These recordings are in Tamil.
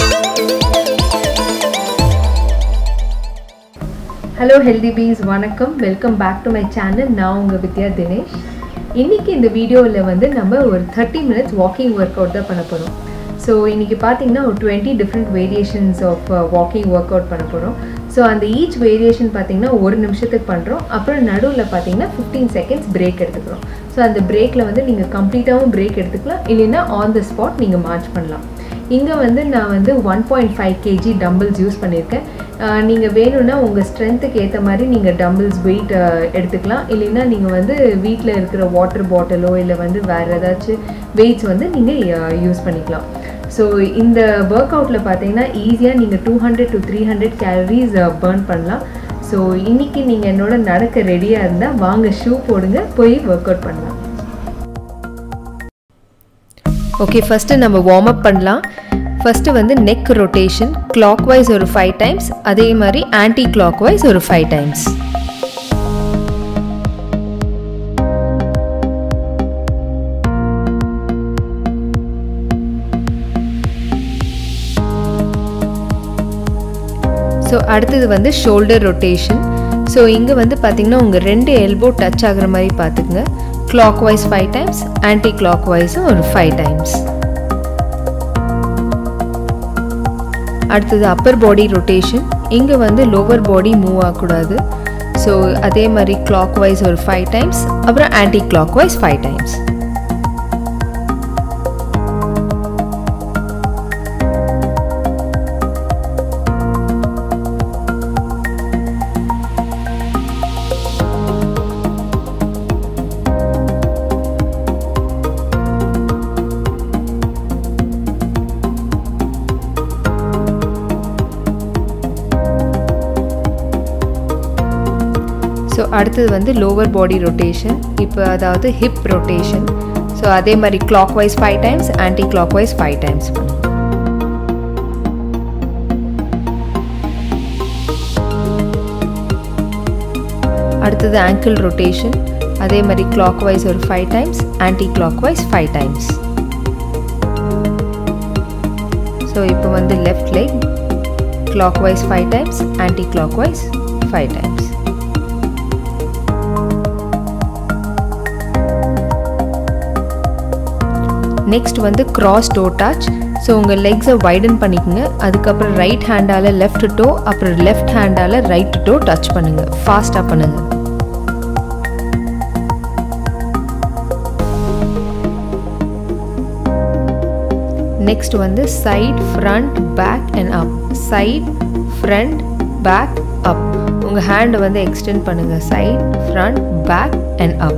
ஹலோ ஹெல்தி பீஸ் வணக்கம் welcome back to my channel நான் உங்கள் வித்யா தினேஷ் இன்றைக்கி இந்த வீடியோவில் வந்து நம்ம ஒரு thirty minutes walking work out தான் பண்ண போகிறோம் ஸோ இன்றைக்கி பார்த்தீங்கன்னா ஒரு twenty different variations of walking work out பண்ண போகிறோம் ஸோ அந்த ஈச் வேரியேஷன் பார்த்தீங்கன்னா ஒரு நிமிஷத்துக்கு பண்ணுறோம் அப்புறம் நடுவில் பார்த்தீங்கன்னா ஃபிஃப்டீன் செகண்ட்ஸ் பிரேக் எடுத்துக்கிறோம் ஸோ அந்த பிரேக்கில் வந்து நீங்கள் கம்ப்ளீட்டாகவும் பிரேக் எடுத்துக்கலாம் இல்லைன்னா ஆன் த ஸ்பாட் நீங்கள் மார்ச் பண்ணலாம் இங்கே வந்து நான் வந்து one point five KG dumbbells use பண்ணியிருக்கேன் நீங்கள் வேணும்னா உங்கள் ஸ்ட்ரென்த்துக்கு ஏற்ற மாதிரி நீங்கள் டம்பிள்ஸ் வெயிட் எடுத்துக்கலாம் இல்லைன்னா நீங்கள் வந்து வீட்டில் இருக்கிற வாட்டர் பாட்டிலோ இல்லை வந்து வேறு ஏதாச்சும் வெயிட்ஸ் வந்து நீங்கள் யூஸ் பண்ணிக்கலாம் ஸோ இந்த ஒர்க் அவுட்டில் பார்த்தீங்கன்னா ஈஸியாக நீங்கள் two hundred to three hundred calories burn பண்ணலாம் ஸோ இன்றைக்கி நீங்கள் என்னோட நடக்க ரெடியாக இருந்தால் வாங்க ஷூ போடுங்க போய் ஒர்க் அவுட் பண்ணலாம் ஓகே ஃபஸ்ட்டு நம்ம வார்ம் அப் பண்ணலாம் ஃபஸ்ட்டு வந்து நெக் ரொட்டேஷன் கிளாக் வைஸ் ஒரு ஃபைவ் டைம்ஸ் அதே மாதிரி ஆன்டி கிளாக் வைஸ் ஒரு ஃபைவ் டைம்ஸ் ஸோ அடுத்தது வந்து ஷோல்டர் ரொட்டேஷன் ஸோ இங்கே வந்து பார்த்திங்கன்னா உங்கள் ரெண்டு எல்போ டச் ஆகிற மாதிரி பார்த்துக்குங்க clock wise five times anti கிளாக் வைஸும் ஒரு ஃபைவ் டைம்ஸ் அடுத்தது அப்பர் பாடி ரொட்டேஷன் இங்கே வந்து லோவர் பாடி மூவ் ஆகக்கூடாது ஸோ அதே மாதிரி கிளாக் வைஸ் ஒரு ஃபைவ் டைம்ஸ் அப்புறம் clock wise five times so அடுத்தது வந்து லோவர் பாடி ரொட்டேஷன் இப்போ அதாவது ஹிப் ரொட்டேஷன் ஸோ அதே மாதிரி clock wise five times anti clock wise five times அடுத்தது ஆங்கிள் ரொட்டேஷன் அதே மாதிரி கிளாக் வைஸ் ஒரு five times anti clock wise five times so இப்போ வந்து left leg clock wise five times anti clock wise five times next வந்து கிராஸ் டோ டச் ஸோ உங்கள் லெக்ஸை வைடன் பண்ணிக்கோங்க அதுக்கப்புறம் ரைட் ஹேண்டால் லெஃப்ட் டோ அப்புறம் லெஃப்ட் ஹேண்டால் ரைட் டோ டச் பண்ணுங்கள் ஃபாஸ்ட்டாக பண்ணுங்கள் நெக்ஸ்ட் வந்து side front back and up side front back up உங்கள் ஹேண்டை வந்து எக்ஸ்டெண்ட் பண்ணுங்கள் side front back and up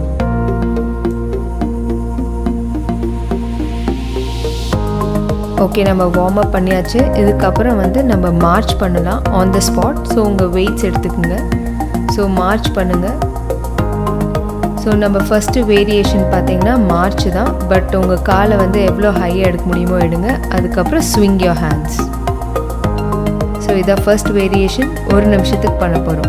okay நம்ம வார்ம் அப் பண்ணியாச்சு இதுக்கப்புறம் வந்து நம்ம மார்ச் பண்ணலாம் ஆன் த ஸ்பாட் ஸோ உங்கள் வெயிட்ஸ் எடுத்துக்கோங்க ஸோ மார்ச் பண்ணுங்கள் ஸோ நம்ம ஃபஸ்ட்டு வேரியேஷன் பார்த்தீங்கன்னா மார்ச் தான் பட் உங்கள் காலை வந்து எவ்வளோ ஹையாக எடுக்க முடியுமோ எடுங்க அதுக்கப்புறம் ஸ்விங் யோர் ஹேண்ட்ஸ் ஸோ இதான் ஃபர்ஸ்ட் வேரியேஷன் ஒரு நிமிஷத்துக்கு பண்ண போகிறோம்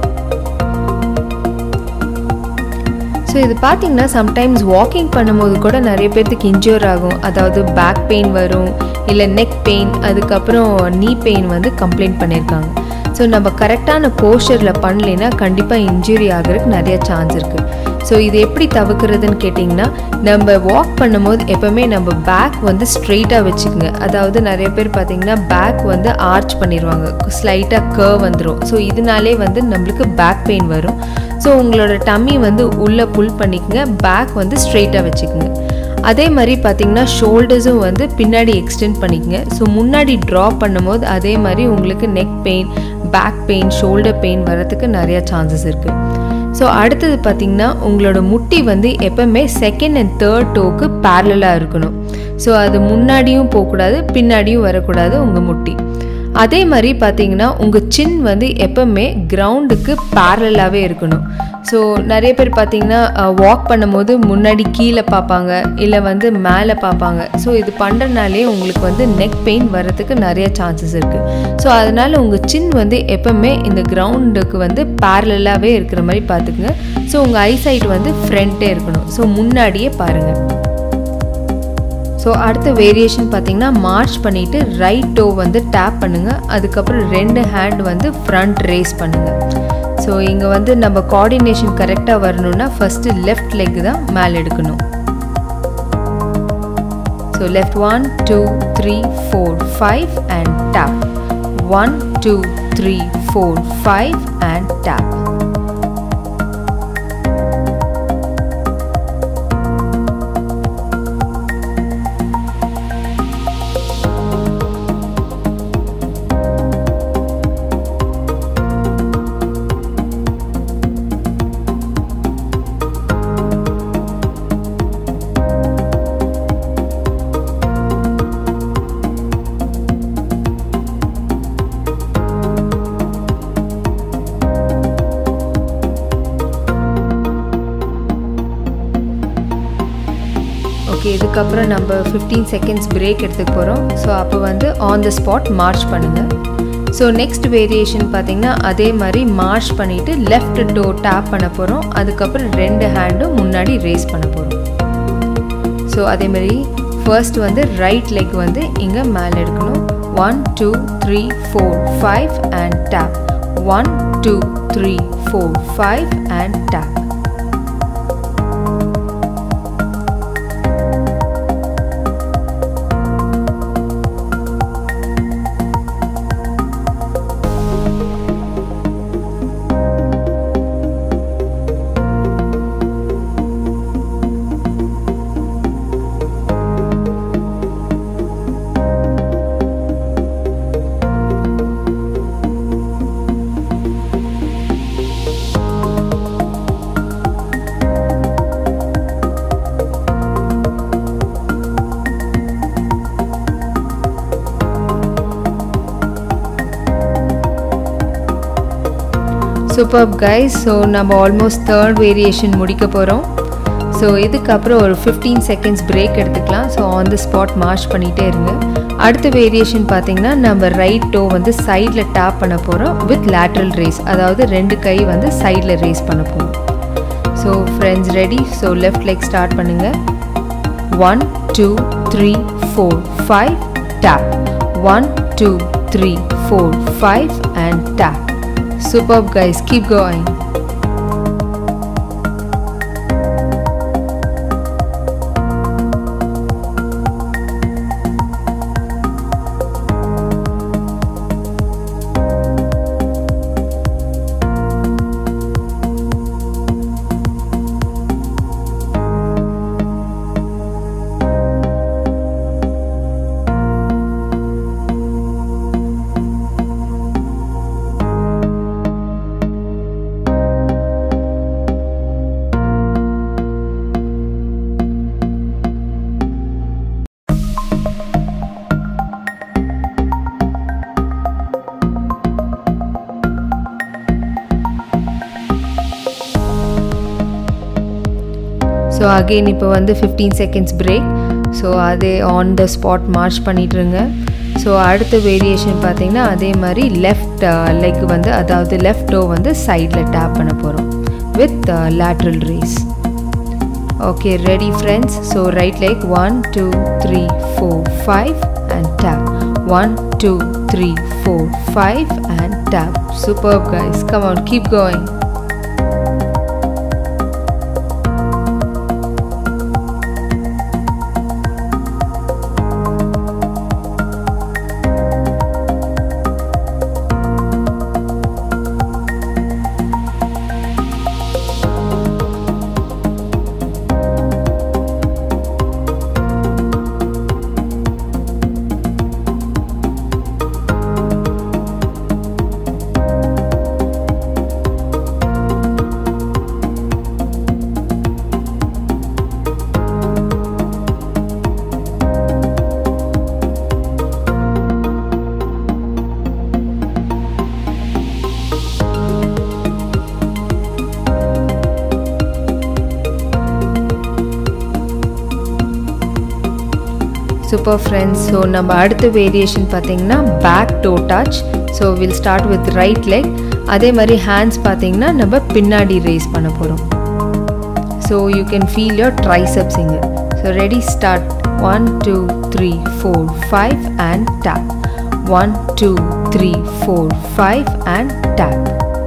ஸோ இது பார்த்தீங்கன்னா சம்டைம்ஸ் வாக்கிங் பண்ணும்போது கூட நிறைய பேர்த்துக்கு இன்ஜூர் ஆகும் அதாவது பேக் பெயின் வரும் இல்லை நெக் பெயின் அதுக்கப்புறம் நீ பெயின் வந்து கம்ப்ளைண்ட் பண்ணியிருக்காங்க ஸோ நம்ம கரெக்டான போஸ்டரில் பண்ணலைன்னா கண்டிப்பாக இன்ஜுரி ஆகிறதுக்கு நிறைய சான்ஸ் இருக்குது ஸோ இது எப்படி தவிர்க்கிறதுன்னு கேட்டிங்கன்னா நம்ம வாக் பண்ணும்போது எப்போவுமே நம்ம பேக் வந்து ஸ்ட்ரெயிட்டாக வச்சுக்கோங்க அதாவது நிறைய பேர் பார்த்திங்கன்னா பேக் வந்து ஆர்ச் பண்ணிடுவாங்க ஸ்லைட்டாக கர்வ் வந்துடும் ஸோ இதனாலே வந்து நம்மளுக்கு பேக் பெயின் வரும் ஸோ உங்களோட டம்மி வந்து உள்ளே புல் பண்ணிக்கோங்க பேக் வந்து ஸ்ட்ரெயிட்டாக வச்சுக்கோங்க அதே மாதிரி பார்த்தீங்கன்னா ஷோல்டர்ஸும் வந்து பின்னாடி எக்ஸ்டெண்ட் பண்ணிக்கங்க ஸோ முன்னாடி ட்ரா பண்ணும்போது அதே மாதிரி உங்களுக்கு neck pain back pain shoulder pain வரத்துக்கு நிறையா சான்சஸ் இருக்குது ஸோ அடுத்தது பார்த்திங்கன்னா உங்களோட முட்டி வந்து எப்போவுமே செகண்ட் அண்ட் தேர்ட் டோக்கு பேரலாக இருக்கணும் ஸோ அது முன்னாடியும் போகக்கூடாது பின்னாடியும் வரக்கூடாது உங்கள் முட்டி அதே மாதிரி பார்த்தீங்கன்னா உங்கள் சின் வந்து எப்போவுமே கிரவுண்டுக்கு பேரலாகவே இருக்கணும் ஸோ நிறைய பேர் பார்த்தீங்கன்னா வாக் பண்ணும்போது முன்னாடி கீழே பார்ப்பாங்க இல்லை வந்து மேலே பார்ப்பாங்க ஸோ இது பண்ணுறதுனாலே உங்களுக்கு வந்து நெக் பெயின் வரத்துக்கு நிறைய சான்சஸ் இருக்குது ஸோ அதனால் உங்கள் சின் வந்து எப்போவுமே இந்த கிரவுண்டுக்கு வந்து பேரலாகவே இருக்கிற மாதிரி பார்த்துக்குங்க ஸோ உங்கள் ஐசைட் வந்து ஃப்ரண்ட்டே இருக்கணும் ஸோ முன்னாடியே பாருங்கள் ஸோ அடுத்த வேரியேஷன் பார்த்தீங்கன்னா மார்ச் பண்ணிவிட்டு ரைட் டோ வந்து டேப் பண்ணுங்கள் அதுக்கப்புறம் ரெண்டு ஹேண்ட் வந்து ஃப்ரண்ட் ரேஸ் பண்ணுங்கள் ஸோ இங்கே வந்து நம்ம கோஆர்டினேஷன் கரெக்டாக வரணும்னா ஃபஸ்ட்டு லெஃப்ட் லெக் தான் மேலே எடுக்கணும் so left one two three four five and tap one two three four five and tap okay இதுக்கப்புறம் நம்ம ஃபிஃப்டீன் செகண்ட்ஸ் பிரேக் எடுத்துக்க போகிறோம் ஸோ அப்போ வந்து ஆன் த ஸ்பாட் மார்ச் பண்ணுங்கள் ஸோ நெக்ஸ்ட் வேரியேஷன் பார்த்தீங்கன்னா அதே மாதிரி மார்ச் பண்ணிவிட்டு லெஃப்ட் டோ டேப் பண்ண போகிறோம் அதுக்கப்புறம் ரெண்டு ஹேண்டும் முன்னாடி ரேஸ் பண்ண போகிறோம் ஸோ அதேமாதிரி ஃபர்ஸ்ட் வந்து ரைட் லெக் வந்து இங்கே மேலே எடுக்கணும் one two three four five and tap one two three four five and tap super guys so நம்ம ஆல்மோஸ்ட் தேர்ட் வேரியேஷன் முடிக்க போகிறோம் ஸோ இதுக்கப்புறம் ஒரு ஃபிஃப்டீன் செகண்ட்ஸ் பிரேக் எடுத்துக்கலாம் so on the spot march பண்ணிகிட்டே இருங்க அடுத்த வேரியேஷன் பார்த்தீங்கன்னா நம்ம ரைட் டோ வந்து சைடில் டேப் பண்ண போகிறோம் வித் லேட்ரல் ரேஸ் அதாவது ரெண்டு கை வந்து சைடில் ரேஸ் பண்ண போகிறோம் so friends ready so left leg start பண்ணுங்கள் one two three four five tap one two three four five and tap Superb, guys. Keep going. So again இப்போ வந்து ஃபிஃப்டீன் செகண்ட்ஸ் பிரேக் ஸோ அதே ஆன் த ஸ்பாட் மார்ச் பண்ணிட்டுருங்க ஸோ அடுத்த வேரியேஷன் பார்த்தீங்கன்னா அதே மாதிரி லெஃப்ட் லெக் வந்து அதாவது லெஃப்ட் டோ வந்து சைடில் டேப் பண்ண போகிறோம் with lateral raise okay ready friends so right leg one two three four five and tap one two three four five and tap super guys come on keep going super friends so நம்ம அடுத்த வேரியேஷன் பார்த்தீங்கன்னா back toe touch so will start with right leg அதே மாதிரி ஹேண்ட்ஸ் பார்த்தீங்கன்னா நம்ம பின்னாடி ரேஸ் பண்ண போகிறோம் so you can feel your triceps இங்கே so ready start one two three four five and tap one two three four five and tap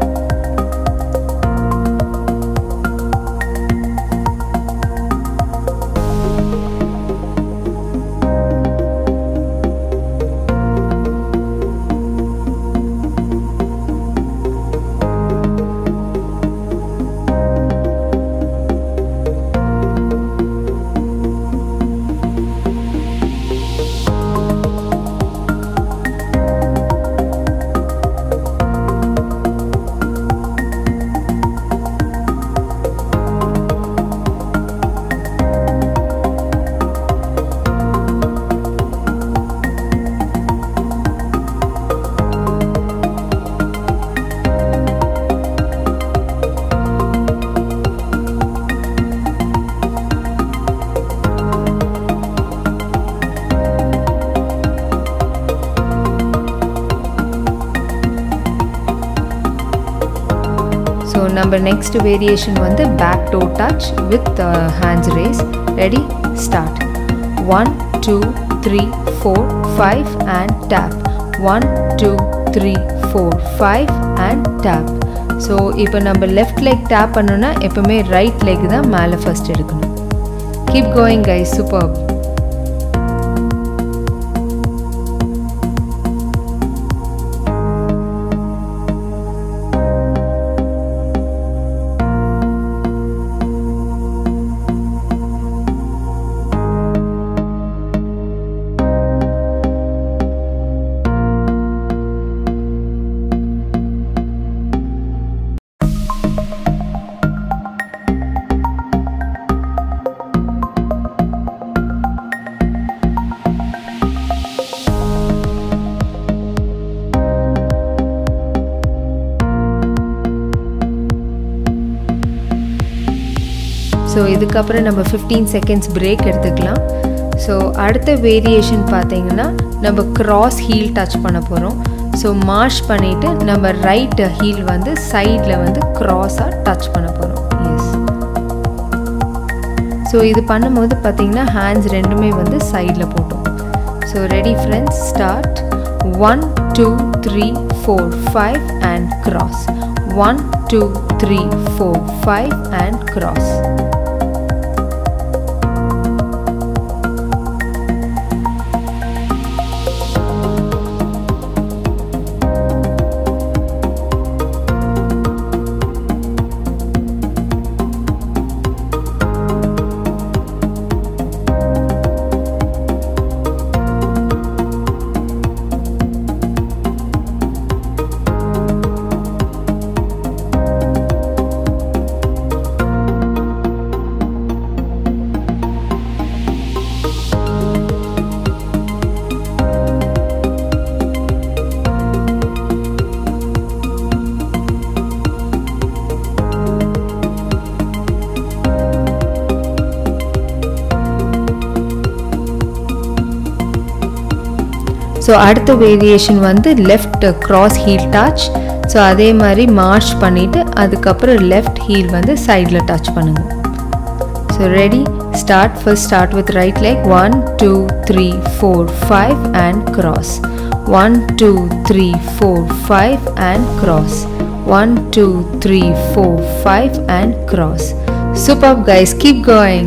so நம்ம நெக்ஸ்ட் வேரியேஷன் வந்து back toe touch with hands raise ready start one two three four five and tap one two three four five and tap so இப்போ நம்ம லெஃப்ட் லெக் டேப் பண்ணோன்னா எப்போவுமே ரைட் லெக் தான் மேலே ஃபர்ஸ்ட் எடுக்கணும் keep going guy super so இதுக்கப்புறம் நம்ம ஃபிஃப்டீன் செகண்ட்ஸ் பிரேக் எடுத்துக்கலாம் ஸோ அடுத்த வேரியேஷன் பார்த்தீங்கன்னா நம்ம கிராஸ் ஹீல் டச் பண்ண போகிறோம் ஸோ மார்ஷ் பண்ணிவிட்டு நம்ம ரைட் ஹீல் வந்து சைடில் வந்து க்ராஸாக டச் பண்ண போகிறோம் எஸ் ஸோ இது பண்ணும்போது பார்த்தீங்கன்னா ஹேண்ட்ஸ் ரெண்டுமே வந்து சைடில் போட்டோம் so ready friends start one two three four five and cross one two three four five and cross so அடுத்த வேரியேஷன் வந்து left cross heel touch so அதே மாதிரி மார்ச் பண்ணிவிட்டு அதுக்கப்புறம் லெஃப்ட் ஹீல் வந்து சைடில் டச் பண்ணுங்க so ready start first start with right leg one two three four five and cross one two three four five and cross one two three four five and cross super guys keep going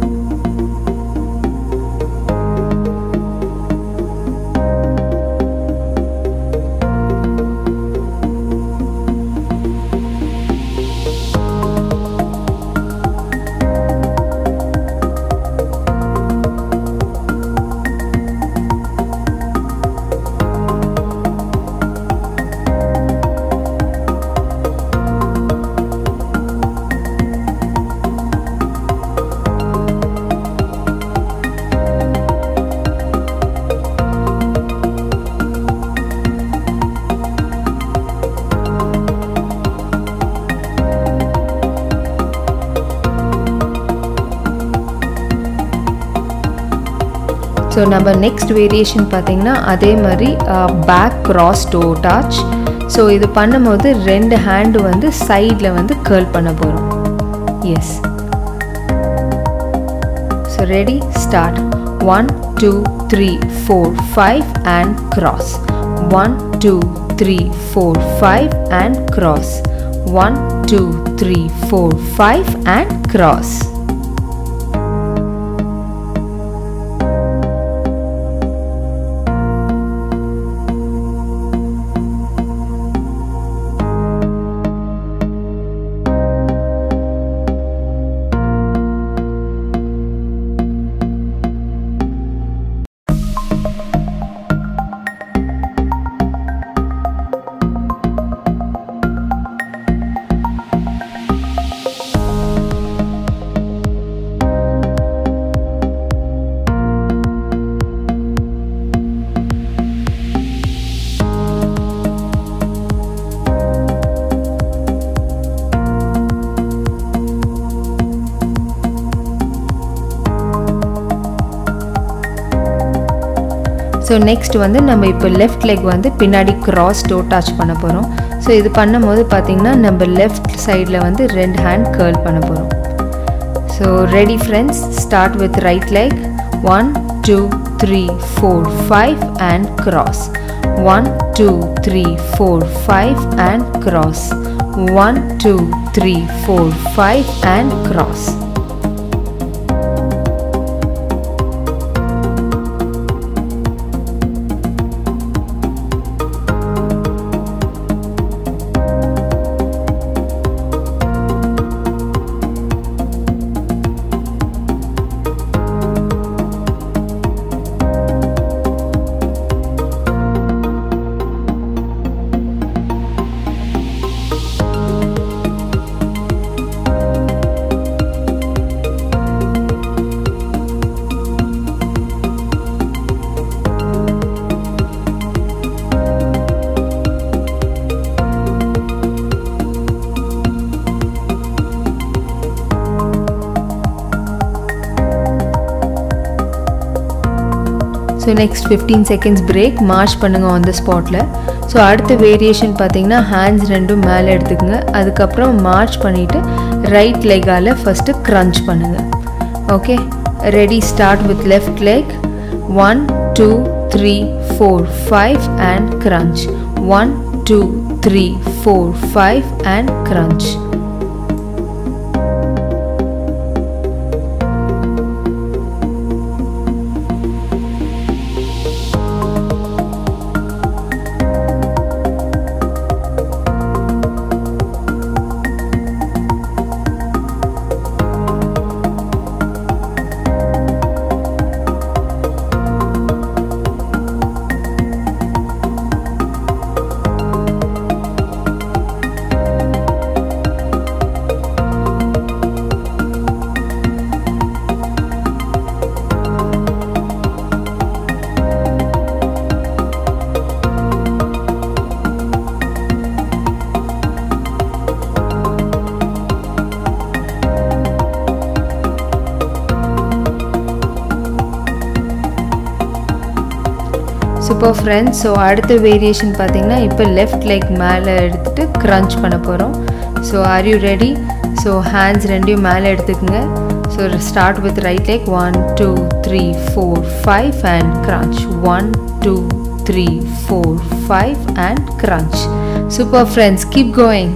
so நம்ம நெக்ஸ்ட் வேரியேஷன் பார்த்தீங்கன்னா அதே மாதிரி back cross toe touch so இது பண்ணும்போது ரெண்டு ஹேண்டு வந்து சைடில் வந்து கேர்ள் பண்ண போகிறோம் yes so ready start one two three four five and cross one two three four five and cross one two three four five and cross so next வந்து நம்ம இப்போ லெஃப்ட் லெக் வந்து பின்னாடி கிராஸ் டோ டச் பண்ண போகிறோம் ஸோ இது பண்ணும்போது பார்த்திங்கன்னா நம்ம லெஃப்ட் சைடில் வந்து ரெண்டு ஹேண்ட் கேர்ள் பண்ண போகிறோம் so ready friends start with right leg one two three four five and cross one two three four five and cross one two three four five and cross so next fifteen seconds break march பண்ணுங்கள் ஆன் த ஸ்பாட்டில் ஸோ அடுத்த வேரியேஷன் பார்த்தீங்கன்னா ஹேண்ட்ஸ் ரெண்டும் மேலே எடுத்துக்கோங்க அதுக்கப்புறம் மார்ச் பண்ணிவிட்டு ரைட் லெக்கால் ஃபஸ்ட்டு க்ரன்ச் பண்ணுங்கள் okay ready start with left leg one two three four five and crunch one two three four five and crunch super friends so அடுத்த வேரியேஷன் பார்த்தீங்கன்னா இப்போ லெஃப்ட் லெக் மேலே எடுத்துகிட்டு க்ரன்ச் பண்ண போகிறோம் so are you ready so hands ரெண்டையும் மேலே எடுத்துக்கோங்க so start with right leg one two three four five and crunch one two three four five and crunch super friends keep going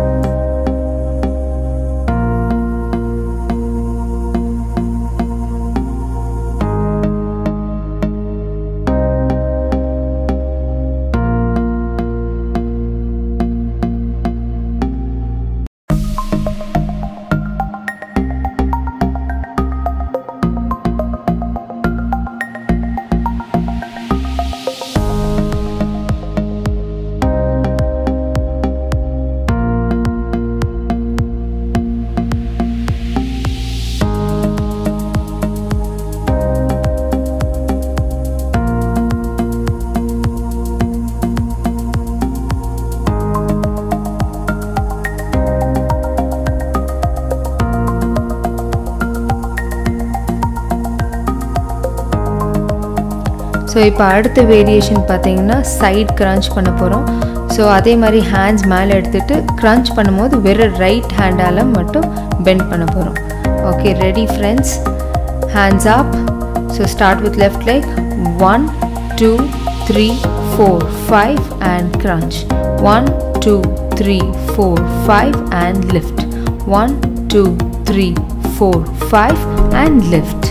so இப்போ அடுத்த வேரியேஷன் பார்த்தீங்கன்னா சைட் க்ரன்ச் பண்ண போகிறோம் ஸோ அதே மாதிரி ஹேண்ட்ஸ் மேலே எடுத்துகிட்டு க்ரன்ச் பண்ணும்போது வெறும் ரைட் ஹேண்டால் மட்டும் பெண்ட் பண்ண போகிறோம் okay ready friends hands up so start with left leg one two three four five and crunch one two three four five and lift one two three four five and lift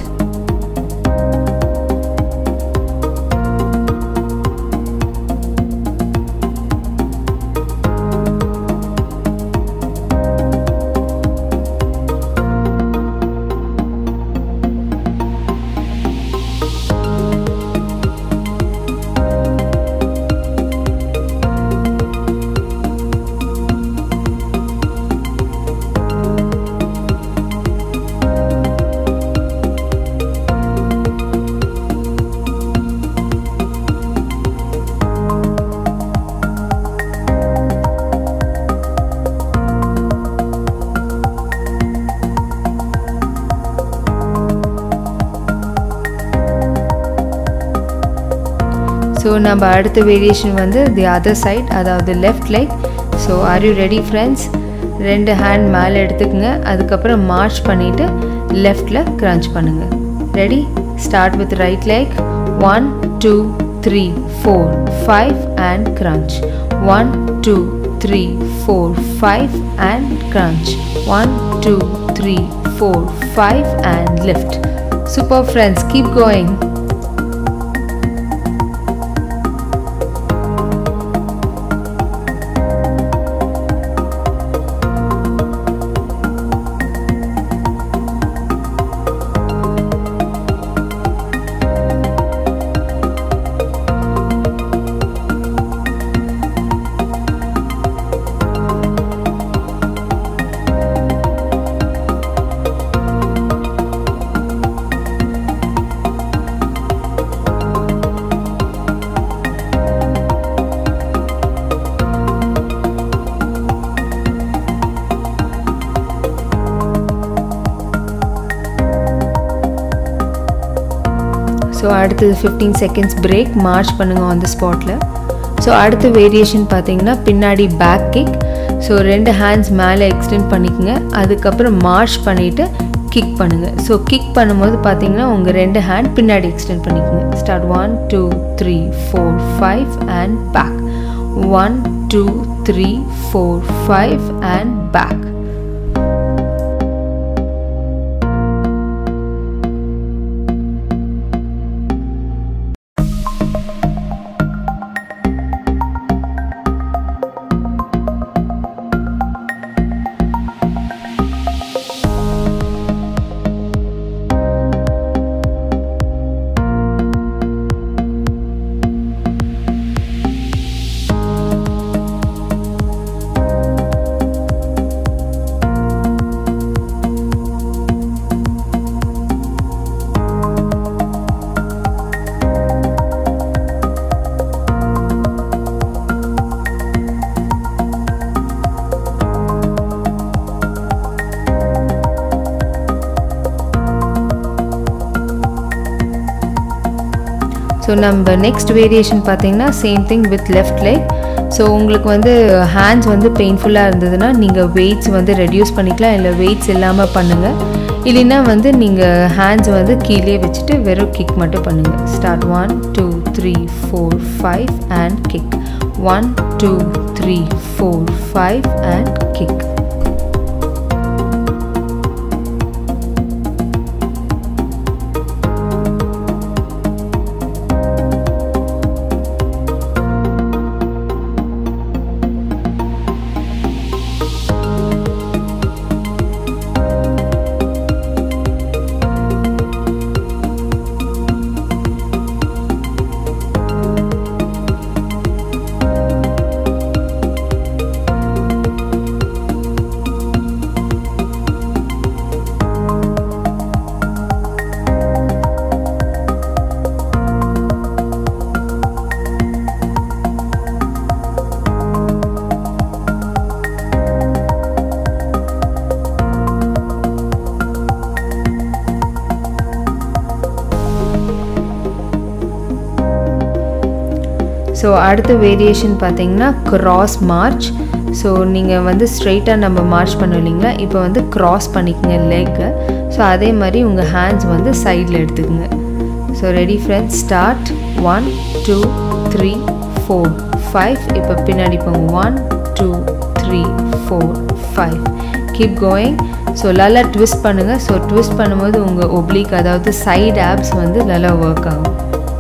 so நம்ம அடுத்த வேரியேஷன் வந்து தி அதர் சைட் அதாவது left leg so are you ready friends ரெண்டு ஹேண்ட் மேலே எடுத்துக்கங்க அதுக்கப்புறம் மார்ச் பண்ணிவிட்டு லெஃப்டில் க்ரன்ச் பண்ணுங்கள் ready start with right leg one two three four five and crunch one two three four five and crunch one two three four five and lift super friends keep going so அடுத்தது ஃபிஃப்டீன் செகண்ட்ஸ் பிரேக் மார்ச் பண்ணுங்கள் ஆன் த ஸ்பாட்டில் ஸோ அடுத்த வேரியேஷன் பார்த்தீங்கன்னா பின்னாடி பேக் கிக் ஸோ ரெண்டு ஹேண்ட்ஸ் மேலே எக்ஸ்டெண்ட் பண்ணிக்கோங்க அதுக்கப்புறம் மார்ச் பண்ணிவிட்டு கிக் பண்ணுங்கள் ஸோ கிக் பண்ணும்போது பார்த்தீங்கன்னா உங்கள் ரெண்டு ஹேண்ட் பின்னாடி எக்ஸ்டெண்ட் பண்ணிக்கோங்க start one two three four five and back one two three four five and back so நம்ம நெக்ஸ்ட் வேரியேஷன் பார்த்தீங்கன்னா same thing with left leg so உங்களுக்கு வந்து ஹேண்ட்ஸ் வந்து பெயின்ஃபுல்லாக இருந்ததுன்னா நீங்கள் வெயிட்ஸ் வந்து ரெடியூஸ் பண்ணிக்கலாம் இல்லை வெயிட்ஸ் இல்லாமல் பண்ணுங்கள் இல்லைன்னா வந்து நீங்கள் ஹேண்ட்ஸ் வந்து கீழே வச்சுட்டு வெறும் கிக் மட்டும் பண்ணுங்கள் start one two three four five and kick one two three four five and kick so அடுத்த வேரியேஷன் பார்த்தீங்கன்னா க்ராஸ் மார்ச் ஸோ நீங்கள் வந்து ஸ்ட்ரைட்டாக நம்ம மார்ச் பண்ணோம் இல்லைங்களா இப்போ வந்து க்ராஸ் பண்ணிக்கோங்க லெக்கை ஸோ அதே மாதிரி உங்கள் ஹேண்ட்ஸ் வந்து சைடில் எடுத்துக்கோங்க so ready friends start one two three four five இப்போ பின்னாடி போங்க one two three four five keep going so நல்லா ட்விஸ்ட் பண்ணுங்கள் ஸோ ட்விஸ்ட் பண்ணும்போது உங்கள் ஒப்ளிக் அதாவது சைடு ஆப்ஸ் வந்து நல்லா ஒர்க் ஆகும்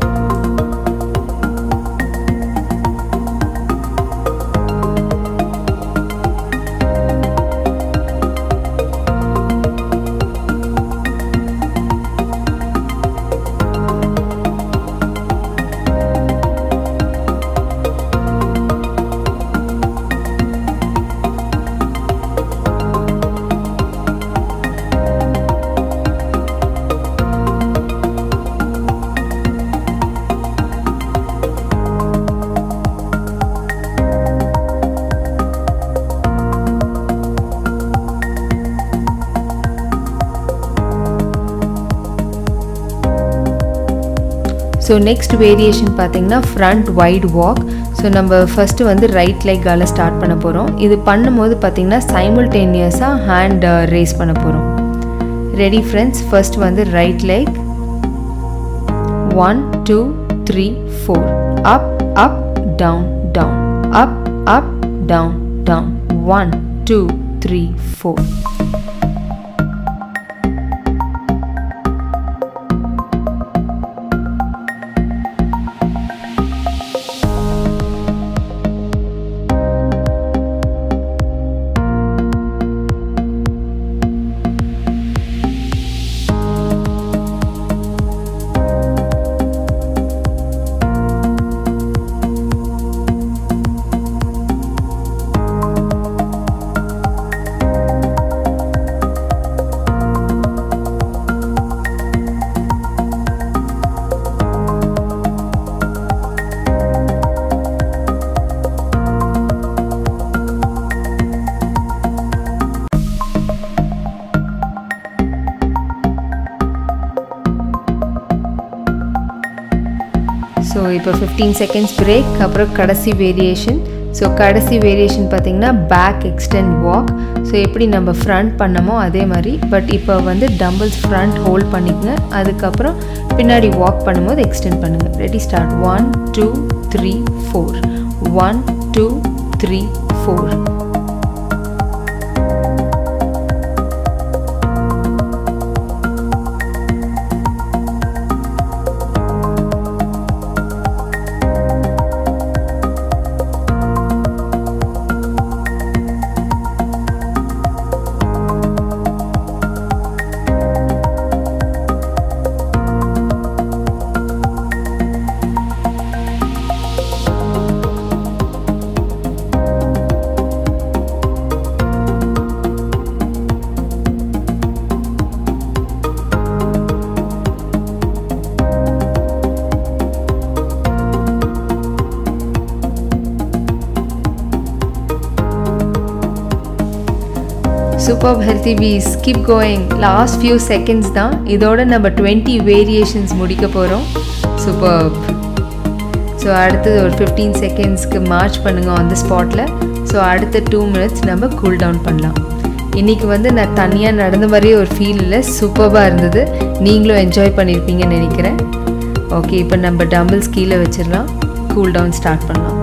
ஸோ நெக்ஸ்ட் வேரியேஷன் பார்த்தீங்கன்னா ஃப்ரண்ட் வைட் வாக் ஸோ நம்ம ஃபஸ்ட்டு வந்து ரைட் லெக்கால் ஸ்டார்ட் பண்ண போகிறோம் இது பண்ணும்போது பார்த்தீங்கன்னா சைமிள்டேனியஸாக ஹேண்ட் ரேஸ் பண்ண போகிறோம் ரெடி ஃப்ரெண்ட்ஸ் ஃபர்ஸ்ட் வந்து right leg one two three four up up down down up up down down one two three four so இப்போ ஃபிஃப்டீன் செகண்ட்ஸ் பிரேக் அப்புறம் கடைசி வேரியேஷன் ஸோ கடைசி வேரியேஷன் பார்த்திங்கன்னா பேக் எக்ஸ்டெண்ட் வாக் ஸோ எப்படி நம்ம ஃப்ரண்ட் பண்ணமோ அதே மாதிரி பட் இப்போ வந்து டம்பிள்ஸ் ஃப்ரண்ட் ஹோல்ட் பண்ணிக்கங்க அதுக்கப்புறம் பின்னாடி வாக் பண்ணும்போது எக்ஸ்டெண்ட் பண்ணுங்கள் ready start one two three four one two three four super healthy peace keep going last few seconds தான் இதோட நம்ம டுவெண்ட்டி வேரியேஷன்ஸ் முடிக்க போகிறோம் சூப்பர் ஸோ அடுத்தது ஒரு ஃபிஃப்டீன் செகண்ட்ஸ்க்கு மார்ச் பண்ணுங்கள் ஆன் த ஸ்பாட்டில் ஸோ அடுத்த டூ மினிட்ஸ் நம்ம கூல் டவுன் பண்ணலாம் இன்றைக்கி வந்து நான் தனியாக நடந்த மாதிரியே ஒரு ஃபீல் இல்லை சூப்பராக இருந்தது நீங்களும் என்ஜாய் பண்ணியிருப்பீங்கன்னு நினைக்கிறேன் ஓகே இப்போ நம்ம டம்பிள்ஸ் கீழே வச்சிடலாம் கூல் டவுன் ஸ்டார்ட் பண்ணலாம்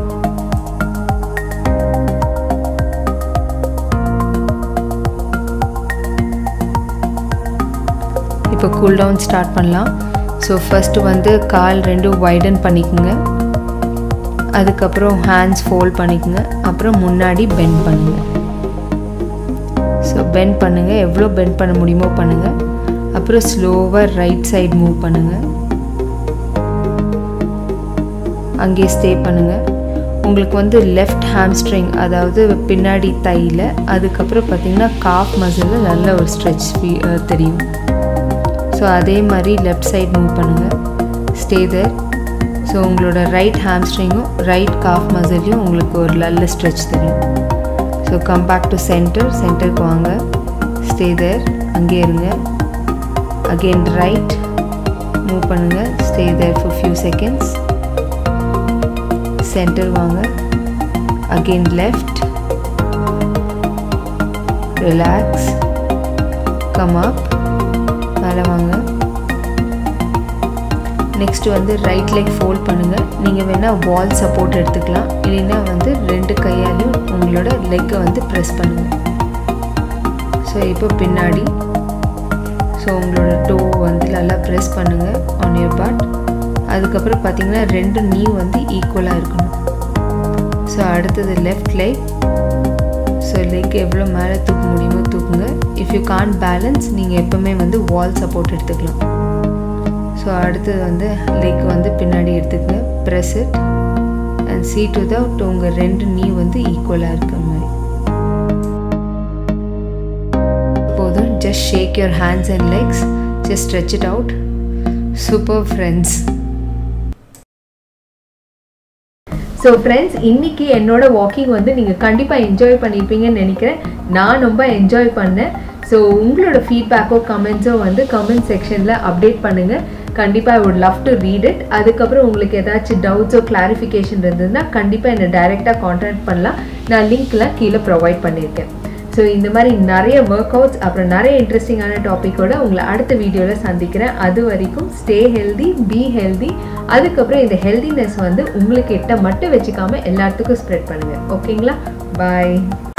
இப்போ கூல் டவுன் ஸ்டார்ட் பண்ணலாம் ஸோ ஃபஸ்ட்டு வந்து கால் ரெண்டும் வைடன் பண்ணிக்கோங்க அதுக்கப்புறம் ஹேண்ட்ஸ் ஃபோல்ட் பண்ணிக்கோங்க அப்புறம் முன்னாடி பெண்ட் பண்ணுங்கள் ஸோ பெண்ட் பண்ணுங்கள் எவ்வளோ பெண்ட் பண்ண முடியுமோ பண்ணுங்கள் அப்புறம் ஸ்லோவாக ரைட் சைடு மூவ் பண்ணுங்கள் அங்கேயே ஸ்டே பண்ணுங்கள் உங்களுக்கு வந்து லெஃப்ட் ஹாம்ஸ்ட்ரிங் அதாவது பின்னாடி தையில் அதுக்கப்புறம் பார்த்திங்கன்னா காஃப் மசிலில் நல்ல ஒரு ஸ்ட்ரெச் தெரியும் ஸோ அதே மாதிரி லெஃப்ட் சைட் மூவ் பண்ணுங்கள் ஸ்டே தேர் ஸோ உங்களோட ரைட் ஹாம்ஸ்ட்ரிங்கும் ரைட் காஃப் மசிலையும் உங்களுக்கு ஒரு நல்ல ஸ்ட்ரெச் தெரியும் so come back to center சென்டருக்கு வாங்க ஸ்டே தேர் அங்கே இருங்க அகெயின் ரைட் மூவ் பண்ணுங்கள் stay there for few seconds center வாங்க again left relax come up மேலே வாங்க நெக்ஸ்ட் வந்து ரைட் லெக் ஃபோல்ட் பண்ணுங்கள் நீங்கள் வேணால் வால் சப்போர்ட் எடுத்துக்கலாம் இல்லைன்னா வந்து ரெண்டு கையாலையும் உங்களோட லெக்கை வந்து ப்ரெஸ் பண்ணுங்கள் ஸோ இப்போ பின்னாடி ஸோ உங்களோட டோ வந்து நல்லா ப்ரெஸ் பண்ணுங்கள் ஆன் யூர் பாட் அதுக்கப்புறம் பார்த்தீங்கன்னா ரெண்டு நீ வந்து ஈக்குவலாக இருக்கணும் ஸோ அடுத்தது லெஃப்ட் லெக் ஸோ லெக் எவ்வளோ மேலே தூக்க முடியுமோ தூக்குங்க இஃப் யூ கான் பேலன்ஸ் நீங்கள் எப்போவுமே வந்து வால் சப்போர்ட் எடுத்துக்கலாம் ஸோ அடுத்தது வந்து லெக் வந்து பின்னாடி எடுத்துக்கங்க press it and see to that உங்கள் ரெண்டு நீ வந்து ஈக்குவலாக இருக்கிற மாதிரி போதும் just shake your hands and legs just stretch it out super friends so friends இன்றைக்கி என்னோட வாக்கிங் வந்து நீங்கள் கண்டிப்பாக என்ஜாய் பண்ணியிருப்பீங்கன்னு நினைக்கிறேன் நான் ரொம்ப என்ஜாய் பண்ணேன் ஸோ உங்களோட ஃபீட்பேக்கோ கமெண்ட்ஸோ வந்து கமெண்ட் செக்ஷனில் அப்டேட் பண்ணுங்கள் கண்டிப்பாக I would love to read it அதுக்கப்புறம் உங்களுக்கு ஏதாச்சும் டவுட்ஸோ கிளாரிஃபிகேஷன் இருந்ததுன்னா கண்டிப்பாக என்னை டைரெக்டாக காண்டாக்ட் பண்ணலாம் நான் லிங்க்லாம் கீழே ப்ரொவைட் பண்ணியிருக்கேன் ஸோ இந்த மாதிரி நிறைய ஒர்க் அவுட்ஸ் அப்புறம் நிறைய இன்ட்ரெஸ்டிங்கான டாப்பிக்கோட உங்களை அடுத்த வீடியோவில் சந்திக்கிறேன் அது வரைக்கும் ஸ்டே ஹெல்தி பி ஹெல்தி அதுக்கப்புறம் இந்த ஹெல்தினஸ் வந்து உங்களுக்கு கிட்ட மட்டும் வச்சுக்காம எல்லாத்துக்கும் ஸ்ப்ரெட் பண்ணுங்கள் ஓகேங்களா பாய்